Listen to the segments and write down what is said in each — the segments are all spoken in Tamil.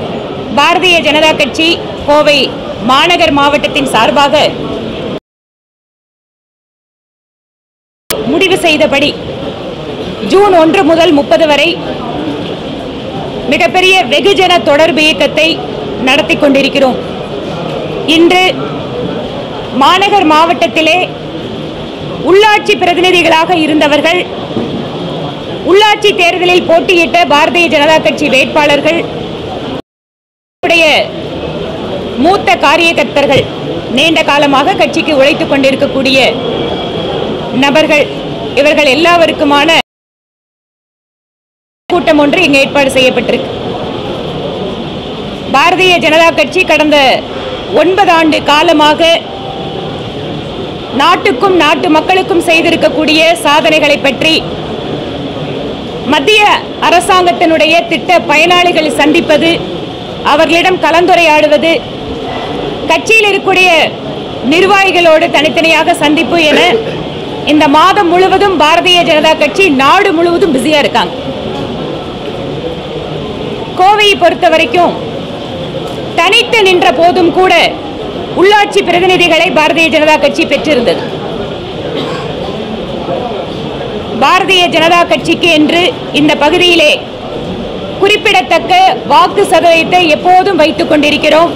பாரதிய ஜனதா கட்சி கோவை மாநகர் மாவட்டத்தின் சார்பாக முடிவு செய்தபடி ஜூன் ஒன்று முதல் முப்பது வரை மிகப்பெரிய வெகுஜன தொடர்பு இயக்கத்தை நடத்தி கொண்டிருக்கிறோம் இன்று மாநகர் மாவட்டத்திலே உள்ளாட்சி பிரதிநிதிகளாக இருந்தவர்கள் உள்ளாட்சி தேர்தலில் போட்டியிட்ட பாரதிய ஜனதா கட்சி வேட்பாளர்கள் உடைய மூத்த காரியகர்த்தர்கள் நீண்ட காலமாக கட்சிக்கு உழைத்துக் கொண்டிருக்கக்கூடிய நபர்கள் இவர்கள் எல்லாருக்குமான கூட்டம் ஒன்று இங்கு ஏற்பாடு செய்யப்பட்டிருக்கு பாரதிய ஜனதா கட்சி கடந்த ஒன்பது ஆண்டு காலமாக நாட்டுக்கும் நாட்டு மக்களுக்கும் செய்திருக்கக்கூடிய சாதனைகளை பற்றி மத்திய அரசாங்கத்தினுடைய திட்ட பயனாளிகளை சந்திப்பது அவர்களிடம் கலந்துரையாடுவது கட்சியில் இருக்கக்கூடிய நிர்வாகிகளோடு தனித்தனியாக சந்திப்பு என இந்த மாதம் முழுவதும் பாரதிய ஜனதா கட்சி நாடு முழுவதும் பிஸியா இருக்காங்க கோவையை பொறுத்த வரைக்கும் தனித்து நின்ற போதும் கூட உள்ளாட்சி பிரதிநிதிகளை பாரதிய ஜனதா கட்சி பெற்றிருந்தது பாரதிய ஜனதா கட்சிக்கு என்று இந்த பகுதியிலே குறிப்பிடத்தக்க வாக்கு சதவீதத்தை எப்போதும் வைத்துக் கொண்டிருக்கிறோம்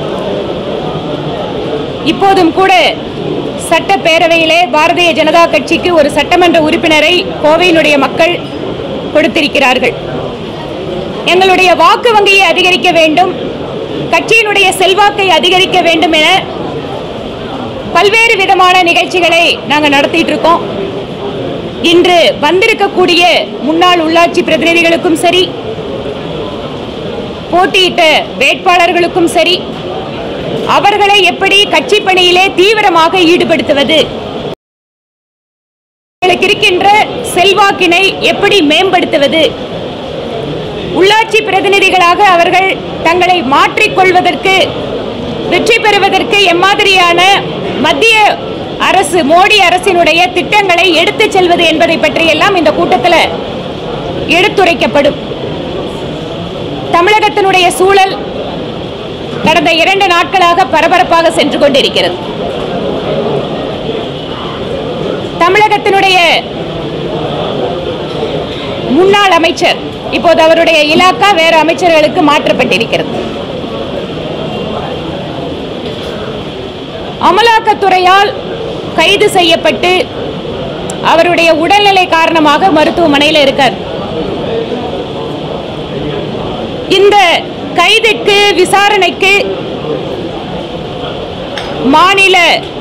இப்போதும் கூட சட்டப்பேரவையிலே பாரதிய ஜனதா கட்சிக்கு ஒரு சட்டமன்ற உறுப்பினரை கோவையினுடைய மக்கள் கொடுத்திருக்கிறார்கள் எங்களுடைய வாக்கு வங்கியை அதிகரிக்க வேண்டும் கட்சியினுடைய செல்வாக்கை அதிகரிக்க வேண்டும் என பல்வேறு விதமான நிகழ்ச்சிகளை நாங்கள் நடத்திட்டு இருக்கோம் இன்று வந்திருக்கக்கூடிய முன்னாள் உள்ளாட்சி பிரதிநிதிகளுக்கும் சரி போட்டியிட்ட வேட்பாளர்களுக்கும் சரி அவர்களை எப்படி கட்சி பணியிலே தீவிரமாக ஈடுபடுத்துவது அவர்களுக்கு இருக்கின்ற செல்வாக்கினை எப்படி மேம்படுத்துவது உள்ளாட்சி பிரதிநிதிகளாக அவர்கள் தங்களை மாற்றிக்கொள்வதற்கு வெற்றி பெறுவதற்கு எம்மாதிரியான மத்திய அரசு மோடி அரசினுடைய திட்டங்களை எடுத்துச் செல்வது என்பதை பற்றியெல்லாம் இந்த கூட்டத்தில் எடுத்துரைக்கப்படும் தமிழகத்தினுடைய சூழல் கடந்த இரண்டு நாட்களாக பரபரப்பாக சென்று கொண்டிருக்கிறது தமிழகத்தினுடைய முன்னாள் அமைச்சர் இப்போது அவருடைய இலாக்கா வேறு அமைச்சர்களுக்கு மாற்றப்பட்டிருக்கிறது அமலாக்கத்துறையால் கைது செய்யப்பட்டு அவருடைய உடல்நிலை காரணமாக மருத்துவமனையில் இருக்கார் இந்த கைதுக்கு விசாரணைக்கு மாநில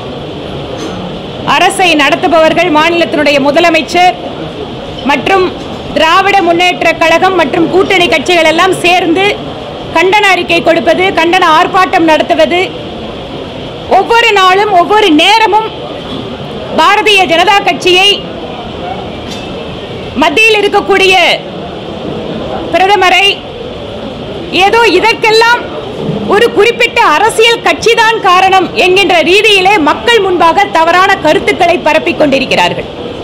அரசை நடத்துபவர்கள் மாநிலத்தினுடைய முதலமைச்சர் மற்றும் திராவிட முன்னேற்ற கழகம் மற்றும் கூட்டணி கட்சிகள் எல்லாம் சேர்ந்து கண்டன அறிக்கை கொடுப்பது கண்டன ஆர்ப்பாட்டம் நடத்துவது ஒவ்வொரு நாளும் ஒவ்வொரு நேரமும் பாரதிய ஜனதா கட்சியை மத்தியில் இருக்கக்கூடிய பிரதமரை ஏதோ இதற்கெல்லாம் ஒரு குறிப்பிட்ட அரசியல் கட்சிதான் காரணம் என்கின்ற ரீதியிலே மக்கள் முன்பாக தவறான கருத்துக்களை பரப்பிக் கொண்டிருக்கிறார்கள்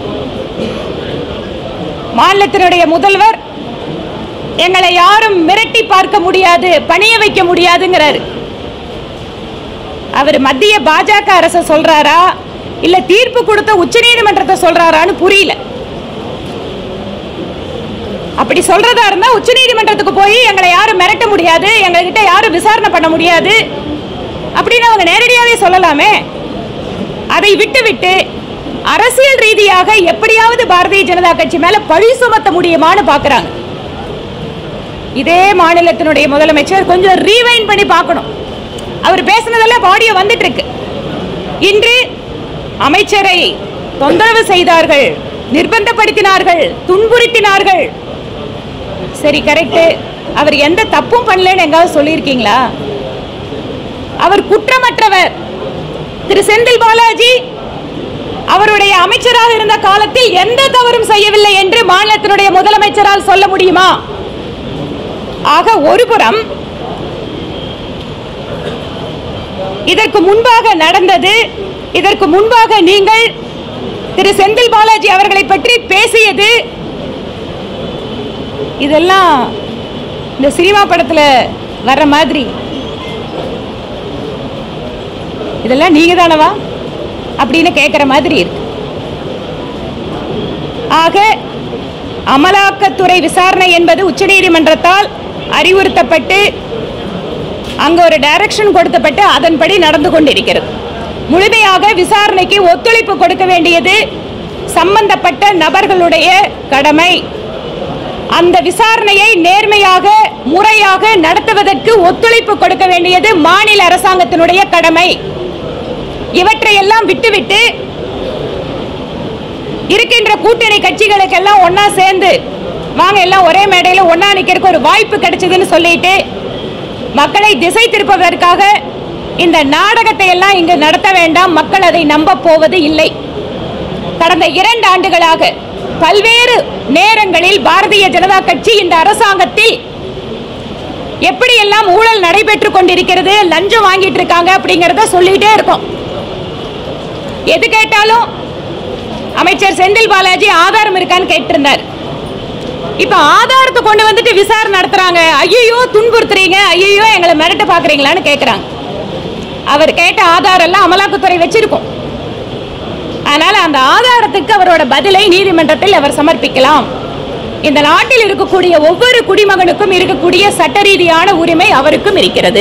மாநிலத்தினுடைய முதல்வர் எங்களை யாரும் மிரட்டி பார்க்க முடியாது பணிய வைக்க முடியாதுங்கிறாரு அவர் மத்திய பாஜக அரசை சொல்றாரா இல்ல தீர்ப்பு கொடுத்த உச்சநீதிமன்றத்தை சொல்றாரான்னு புரியல அப்படி சொல்றதா இருந்தா உச்சநீதிமன்றத்துக்கு போய் எங்களை யாரும் மிரட்ட முடியாது எங்ககிட்ட யாரும் விசாரணை பண்ண முடியாது அப்படின்னு அவங்க நேரடியாவே சொல்லலாமே அதை விட்டு விட்டு அரசியல் ரீதியாக எப்படியாவது பாரதிய ஜனதா கட்சி மேல பழி சுமத்த முடியுமான்னு பாக்குறாங்க இதே மாநிலத்தினுடைய முதலமைச்சர் கொஞ்சம் ரீவைண்ட் பண்ணி பார்க்கணும் அவர் பேசினதெல்லாம் ஆடியோ வந்துட்டு இருக்கு இன்று அமைச்சரை தொந்தரவு செய்தார்கள் நிர்பந்தப்படுத்தினார்கள் துன்புறுத்தினார்கள் சரி கரெக்ட் அவர் எந்த தப்பும் பண்ணலன்னு எங்காவது சொல்லியிருக்கீங்களா அவர் குற்றமற்றவர் திரு செந்தில் பாலாஜி அவருடைய அமைச்சராக இருந்த காலத்தில் எந்த தவறும் செய்யவில்லை என்று மாநிலத்தினுடைய முதலமைச்சரால் சொல்ல முடியுமா ஆக ஒருபுறம் இதற்கு முன்பாக நடந்தது இதற்கு முன்பாக நீங்கள் திரு செந்தில் பாலாஜி அவர்களை பற்றி பேசியது இதெல்லாம் இந்த சினிமா படத்துல வர்ற மாதிரி இதெல்லாம் நீங்க தானவா அப்படின்னு கேட்குற மாதிரி இருக்கு ஆக அமலாக்கத்துறை விசாரணை என்பது உச்சநீதிமன்றத்தால் அறிவுறுத்தப்பட்டு அங்க ஒரு டைரக்ஷன் கொடுக்கப்பட்டு அதன்படி நடந்து கொண்டிருக்கிறது முழுமையாக விசாரணைக்கு ஒத்துழைப்பு கொடுக்க வேண்டியது சம்பந்தப்பட்ட நபர்களுடைய கடமை அந்த விசாரணையை நேர்மையாக முறையாக நடத்துவதற்கு ஒத்துழைப்பு கொடுக்க வேண்டியது மாநில அரசாங்கத்தினுடைய கடமை இவற்றையெல்லாம் விட்டுவிட்டு இருக்கின்ற கூட்டணி கட்சிகளுக்கெல்லாம் ஒண்ணா சேர்ந்து வாங்க எல்லாம் ஒரே மேடையில ஒண்ணா நிக்கிறதுக்கு ஒரு வாய்ப்பு கிடைச்சதுன்னு சொல்லிட்டு மக்களை திசை திருப்பதற்காக இந்த நாடகத்தை எல்லாம் இங்கு நடத்த வேண்டாம் மக்கள் அதை நம்ப போவது இல்லை கடந்த இரண்டு ஆண்டுகளாக பல்வேறு நேரங்களில் பாரதிய ஜனதா கட்சி இந்த அரசாங்கத்தில் எப்படியெல்லாம் ஊழல் நடைபெற்றுக் கொண்டிருக்கிறது லஞ்சம் வாங்கிட்டு இருக்காங்க அப்படிங்கறத சொல்லிட்டே இருக்கோம் எது கேட்டாலும் அமைச்சர் செந்தில் பாலாஜி ஆதாரம் இருக்கான்னு கேட்டிருந்தார் இப்ப ஆதாரத்தை கொண்டு வந்துட்டு விசாரணை நடத்துறாங்க ஐயோ துன்புறுத்துறீங்க ஐயோ எங்களை மிரட்ட பாக்குறீங்களான்னு கேக்குறாங்க அவர் கேட்ட ஆதாரம் எல்லாம் அமலாக்கத்துறை வச்சிருக்கோம் அதனால அந்த ஆதாரத்துக்கு அவரோட பதிலை நீதிமன்றத்தில் அவர் சமர்ப்பிக்கலாம் இந்த நாட்டில் இருக்கக்கூடிய ஒவ்வொரு குடிமகனுக்கும் இருக்கக்கூடிய சட்ட ரீதியான உரிமை அவருக்கும் இருக்கிறது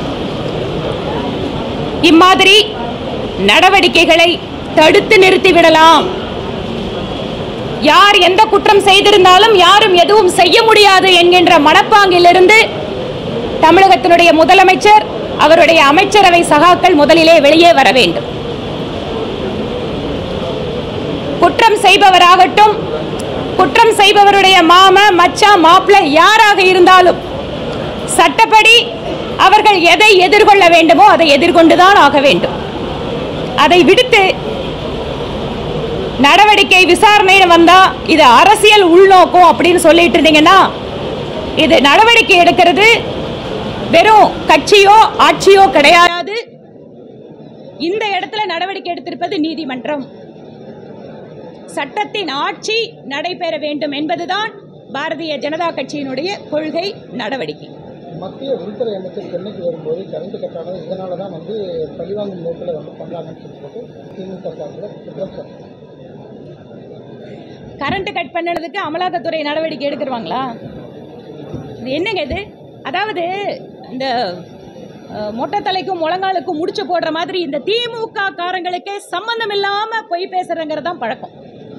இம்மாதிரி நடவடிக்கைகளை தடுத்து நிறுத்திவிடலாம் யார் எந்த குற்றம் செய்திருந்தாலும் யாரும் எதுவும் செய்ய முடியாது என்கின்ற மனப்பாங்கிலிருந்து தமிழகத்தினுடைய முதலமைச்சர் அவருடைய அமைச்சரவை சகாக்கள் முதலிலே வெளியே வர வேண்டும் குற்றம் செய்பவராகட்டும் குற்றம் செய்பவருடைய மாம மச்சான் மாப்பிள்ளை யாராக இருந்தாலும் சட்டப்படி அவர்கள் எதை எதிர்கொள்ள வேண்டுமோ அதை எதிர்கொண்டுதான் ஆக வேண்டும் அதை விடுத்து நடவடிக்கை விசாரணைன்னு வந்தா இது அரசியல் உள்நோக்கம் அப்படின்னு சொல்லிட்டு இருந்தீங்கன்னா இது நடவடிக்கை எடுக்கிறது வெறும் கட்சியோ ஆட்சியோ கிடையாது இந்த இடத்துல நடவடிக்கை எடுத்திருப்பது நீதிமன்றம் சட்டத்தின் ஆட்சி நடைபெற வேண்டும் என்பதுதான் பாரதிய ஜனதா கட்சியினுடைய கொள்கை நடவடிக்கை மத்திய உள்துறை அமைச்சர் சென்னைக்கு வரும்போது கரண்ட் கட்டானது இதனால தான் வந்து பழிவாங்கும் நோக்கில் வந்து பண்றாங்கன்னு சொல்லிட்டு திமுக சார்பில் குற்றம் சாட்டு கரண்ட் கட் பண்ணதுக்கு அமலாக்கத்துறை நடவடிக்கை எடுத்துருவாங்களா இது என்னங்க இது அதாவது இந்த அஹ், மொட்டை தலைக்கும் முழங்காலுக்கும் முடிச்சு போடுற மாதிரி இந்த திமுக காரங்களுக்கே சம்பந்தம் இல்லாம பொய் பேசுறங்கிறது தான் பழக்கம்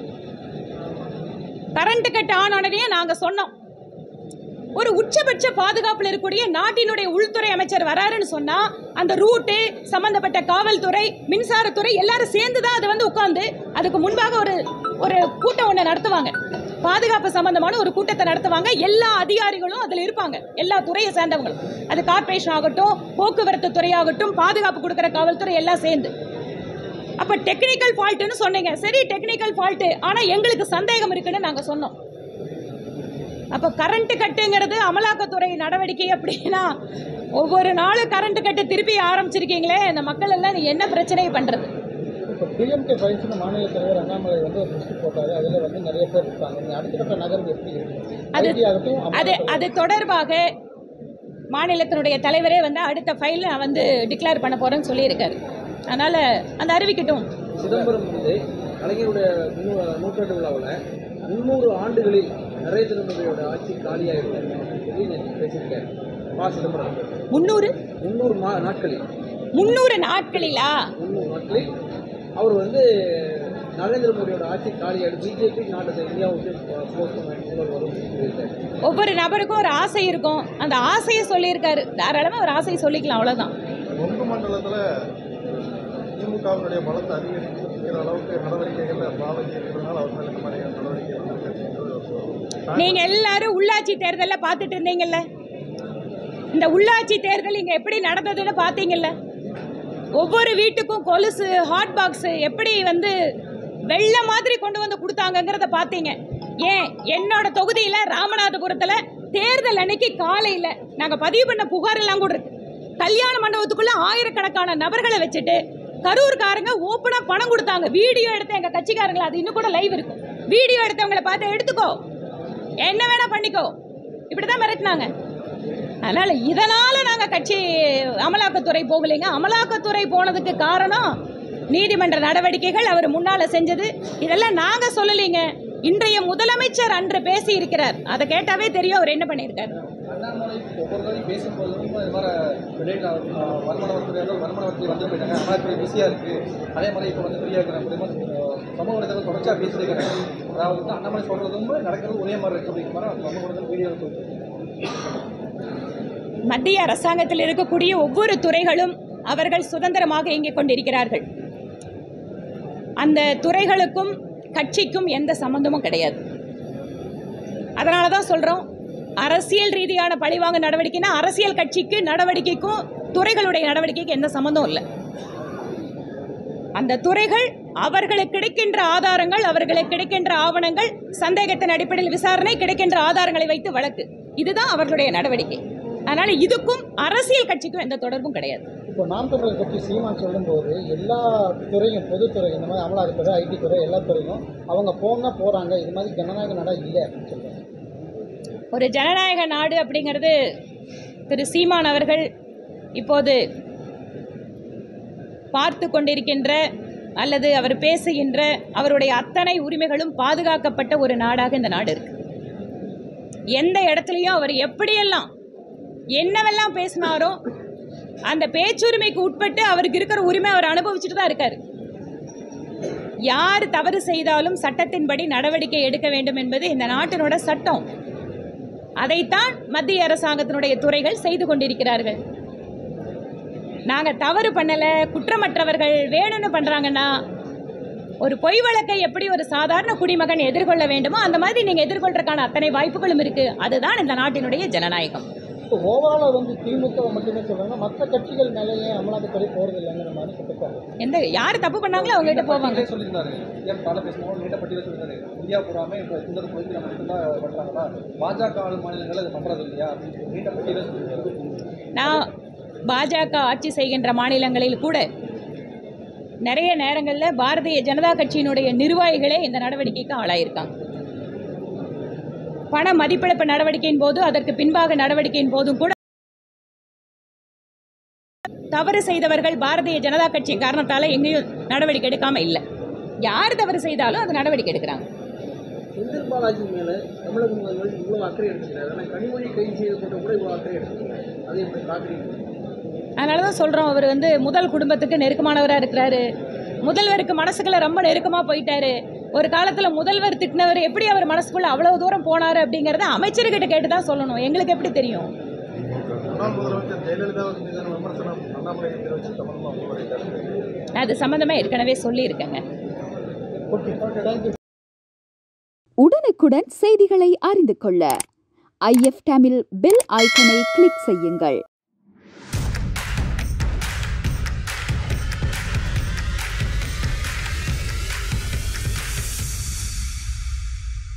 கரண்ட் கட் ஆனோடனே நாங்க சொன்னோம் ஒரு உச்சபட்ச பாதுகாப்புல இருக்கக்கூடிய நாட்டினுடைய உள்துறை அமைச்சர் வராருன்னு சொன்னா அந்த ரூட்டு சம்பந்தப்பட்ட காவல்துறை மின்சாரத்துறை எல்லாரும் சேர்ந்து தான் அது வந்து உட்கார்ந்து அதுக்கு முன்பாக ஒரு ஒரு கூட்டம் ஒன்று நடத்துவாங்க பாதுகாப்பு சம்பந்தமான ஒரு கூட்டத்தை நடத்துவாங்க எல்லா அதிகாரிகளும் அதுல இருப்பாங்க எல்லா துறையை சேர்ந்தவங்களும் அது கார்ப்பரேஷன் ஆகட்டும் போக்குவரத்து துறையாகட்டும் பாதுகாப்பு கொடுக்கிற காவல்துறை எல்லாம் சேர்ந்து அப்ப டெக்னிக்கல் ஃபால்ட்னு சொன்னீங்க சரி டெக்னிக்கல் ஃபால்ட் ஆனா எங்களுக்கு சந்தேகம் இருக்குன்னு நாங்க சொன்னோம் அப்ப கரண்ட் கட்டுங்கிறது அமலாக்கத்துறை நடவடிக்கை அப்படின்னா ஒவ்வொரு நாளும் கரண்ட் கட்டு திருப்பி ஆரம்பிச்சிருக்கீங்களே இந்த மக்கள் எல்லாம் நீ என்ன பிரச்சனையை பண்றது இப்போ டிஎம்கே ஃபைல்ஸ்னு மாநில தலைவர் அண்ணாமலை வந்து ஒரு லிஸ்ட் போட்டாரு அதில் வந்து நிறைய பேர் இருக்காங்க நீ அடுத்த கட்ட நகர்வு எப்படி இருக்கு அது- ஐடி ஆகட்டும் அது அது தொடர்பாக மாநிலத்தினுடைய தலைவரே வந்து அடுத்த ஃபைல் நான் வந்து டிக்ளேர் பண்ண போறேன்னு சொல்லியிருக்காரு அதனால அந்த அறிவிக்கட்டும் சிதம்பரம் வந்து கலைஞருடைய முன்னூ- நூற்றாண்டு விழாவில் முந்நூறு ஆண்டுகளில் நரேந்திர மோடியோட ஆட்சி காலியாயிடும் சொல்லி நேற்று பேசியிருக்காரு பா சிதம்பரம் முன்னூறு முந்நூறு மா நாட்களில் முன்னூறு நாட்களிலா முந்நூறு நாட்களில் அவர் வந்து நரேந்திர மோடியோட ஆட்சி காலியாயிடும் பிஜேபி நாட்டை இந்தியாவுக்கு போஸ்ட் முதல் வரும் சொல்லியிருக்காரு ஒவ்வொரு நபருக்கும் ஒரு ஆசை இருக்கும் அந்த ஆசையை சொல்லியிருக்காரு தாராளமாக ஒரு ஆசையை சொல்லிக்கலாம் அவ்வளவுதான் கொங்கு மண்டலத்தில் திமுகவினுடைய பலத்தை அதிகரிக்கிற அளவுக்கு நடவடிக்கைகளில் பாலாஜி இருக்கிறதுனால அவர் மேலே இந்த மாதிரியான நடவடிக்கை வந்திருக்கு. நீங்க எல்லாரும் உள்ளாட்சி தேர்தல்ல பார்த்துட்டு இருந்தீங்கல்ல இந்த உள்ளாட்சி தேர்தல் இங்க எப்படி நடந்ததுன்னு பார்த்தீங்கல்ல ஒவ்வொரு வீட்டுக்கும் கொலுசு ஹாட் பாக்ஸ் எப்படி வந்து வெள்ள மாதிரி கொண்டு வந்து கொடுத்தாங்கங்கிறத பார்த்தீங்க ஏன் என்னோட தொகுதியில ராமநாதபுரத்துல தேர்தல் அன்னைக்கு காலையில நாங்க பதிவு பண்ண புகார் எல்லாம் கூட இருக்கு கல்யாண மண்டபத்துக்குள்ள ஆயிரக்கணக்கான நபர்களை வச்சுட்டு கரூர்காரங்க ஓப்பனா பணம் கொடுத்தாங்க வீடியோ எடுத்த எங்க கட்சிக்காரங்களை அது இன்னும் கூட லைவ் இருக்கும் வீடியோ எடுத்தவங்களை பார்த்து எடுத்துக்கோ என்ன வேணா பண்ணிக்கோ இப்படிதான் மிரட்டினாங்க அதனால் இதனால் நாங்கள் கட்சி அமலாக்கத்துறை போகலைங்க அமலாக்கத்துறை போனதுக்கு காரணம் நீதிமன்ற நடவடிக்கைகள் அவர் முன்னால் செஞ்சது இதெல்லாம் நாங்கள் சொல்லலைங்க இன்றைய முதலமைச்சர் அன்று பேசி இருக்கிறார் அதை கேட்டாவே தெரியும் அவர் என்ன பண்ணியிருக்காரு அண்ணாமலை ஒவ்வொரு தடவையும் பேசும்போதும் இது மாதிரி வெளியில் வருமான வரித்துறை வருமான வரித்துறை வந்து போயிட்டாங்க அமலாத்துறை பிஸியாக இருக்குது அதே மாதிரி இப்போ வந்து ஃப்ரீயாக இருக்கிற மூலியமா அஹ், சமூக வலைதளம் தொடர்ச்சியாக பேசியிருக்காங்க அதாவது வந்து அண்ணாமலை சொல்கிறதும் நடக்கிறது ஒரே மாதிரி இருக்குது அப்படிங்கிற மாதிரி சமூக வலைதளம் வீடியோ மத்திய அரசாங்கத்தில் இருக்கக்கூடிய ஒவ்வொரு துறைகளும் அவர்கள் சுதந்திரமாக இயங்கிக் கொண்டிருக்கிறார்கள் அந்த துறைகளுக்கும் கட்சிக்கும் எந்த சம்பந்தமும் கிடையாது அதனால தான் சொல்கிறோம் அரசியல் ரீதியான பழிவாங்க நடவடிக்கைனா அரசியல் கட்சிக்கு நடவடிக்கைக்கும் துறைகளுடைய நடவடிக்கைக்கு எந்த சம்மந்தம் இல்லை அந்த துறைகள் அவர்களுக்கு கிடைக்கின்ற ஆதாரங்கள் அவர்களுக்கு கிடைக்கின்ற ஆவணங்கள் சந்தேகத்தின் அடிப்படையில் விசாரணை கிடைக்கின்ற ஆதாரங்களை வைத்து வழக்கு இதுதான் அவர்களுடைய நடவடிக்கை அதனால இதுக்கும் அரசியல் கட்சிக்கும் எந்த தொடர்பும் கிடையாது இப்போ நாம் தமிழர் கட்சி சீமான் சொல்லும்போது எல்லா துறையும் பொதுத்துறை இந்த மாதிரி அமலாக்கத்துறை ஐடி துறை எல்லா துறையும் அவங்க போனா போகிறாங்க இது மாதிரி ஜனநாயக நாடா இல்லை அப்படின்னு சொல்றாங்க ஒரு ஜனநாயக நாடு அப்படிங்கிறது திரு சீமான் அவர்கள் இப்போது பார்த்து கொண்டிருக்கின்ற அல்லது அவர் பேசுகின்ற அவருடைய அத்தனை உரிமைகளும் பாதுகாக்கப்பட்ட ஒரு நாடாக இந்த நாடு இருக்கு எந்த இடத்துலையும் அவர் எப்படியெல்லாம் என்னவெல்லாம் பேசினாரோ அந்த பேச்சுரிமைக்கு உட்பட்டு அவருக்கு இருக்கிற உரிமை அவர் அனுபவிச்சுட்டு தான் இருக்காரு யார் தவறு செய்தாலும் சட்டத்தின்படி நடவடிக்கை எடுக்க வேண்டும் என்பது இந்த நாட்டினோட சட்டம் அதைத்தான் மத்திய அரசாங்கத்தினுடைய துறைகள் செய்து கொண்டிருக்கிறார்கள் நாங்கள் தவறு பண்ணலை குற்றமற்றவர்கள் வேணும்னு பண்ணுறாங்கன்னா ஒரு பொய் வழக்கை எப்படி ஒரு சாதாரண குடிமகன் எதிர்கொள்ள வேண்டுமோ அந்த மாதிரி நீங்கள் எதிர்கொள்றதுக்கான அத்தனை வாய்ப்புகளும் இருக்குது அதுதான் இந்த நாட்டினுடைய ஜனநாயகம் இப்போ ஓவராலாக வந்து திமுக மட்டுமே சொல்றாங்க மற்ற கட்சிகள் மேலே ஏன் அமலாக்கத்துறை போகிறது இல்லைங்கிற மாதிரி குற்றச்சாட்டு எந்த யார் தப்பு பண்ணாங்களோ அவங்ககிட்ட போவாங்க சொல்லியிருந்தாரு ஏன் காலை பேசும்போது நீண்ட பட்டியல சொல்லியிருந்தாரு இந்தியா பூராமே இப்போ இந்த பகுதியில் நம்ம மட்டும்தான் பண்ணுறாங்களா பாஜக ஆளும் மாநிலங்கள் அது பண்ணுறது இல்லையா அப்படின்னு சொல்லி நீண்ட பட்டியல சொல்லியிருந்தாரு நான் பாஜக ஆட்சி செய்கின்ற மாநிலங்களில் கூட நிறைய நேரங்களில் பாரதிய ஜனதா கட்சியினுடைய நிர்வாகிகளே இந்த நடவடிக்கைக்கு ஆளாயிருக்காங்க பண மதிப்பிழப்பு நடவடிக்கையின் போது அதற்கு பின்பாக நடவடிக்கையின் போதும் கூட தவறு செய்தவர்கள் பாரதிய ஜனதா கட்சி காரணத்தால எங்கேயும் நடவடிக்கை எடுக்காம இல்லை யார் தவறு செய்தாலும் அது நடவடிக்கை எடுக்கிறாங்க செந்தில் பாலாஜி மேலே தமிழக முதல்வர் இவ்வளோ அக்கறை எடுத்துக்கிறாரு ஆனால் கனிமொழி கைது செய்து போட்ட கூட இவ்வளோ அக்கறை எடுத்துக்கிறாரு அதை எப்படி பார்க்குறீங்க அதனால தான் சொல்கிறோம் அவர் வந்து முதல் குடும்பத்துக்கு நெருக்கமானவராக இருக்கிறாரு முதல்வருக்கு மனசுக்குள்ள ரொம்ப நெருக்கமாக போயிட்டாரு ஒரு காலத்தில் முதல்வர் திட்டினவர் எப்படி அவர் மனசுக்குள்ள அவ்வளோ தூரம் போனார் அப்படிங்கிறத அமைச்சர்கிட்ட கேட்டு தான் சொல்லணும் எங்களுக்கு எப்படி தெரியும் முன்னாள் முதலமைச்சர் ஜெயலலிதா மீதான விமர்சனம் அண்ணாமலை தெரிவித்து சம்பந்தமாக உங்களுடைய கருத்து நான் அது சம்மந்தமாக ஏற்கனவே சொல்லியிருக்கேங்க ஓகே ஓகே தேங்க்யூ உடனுக்குடன் செய்திகளை அறிந்து கொள்ள ஐஎஃப் தமிழ் பெல் ஐக்கனை கிளிக் செய்யுங்கள்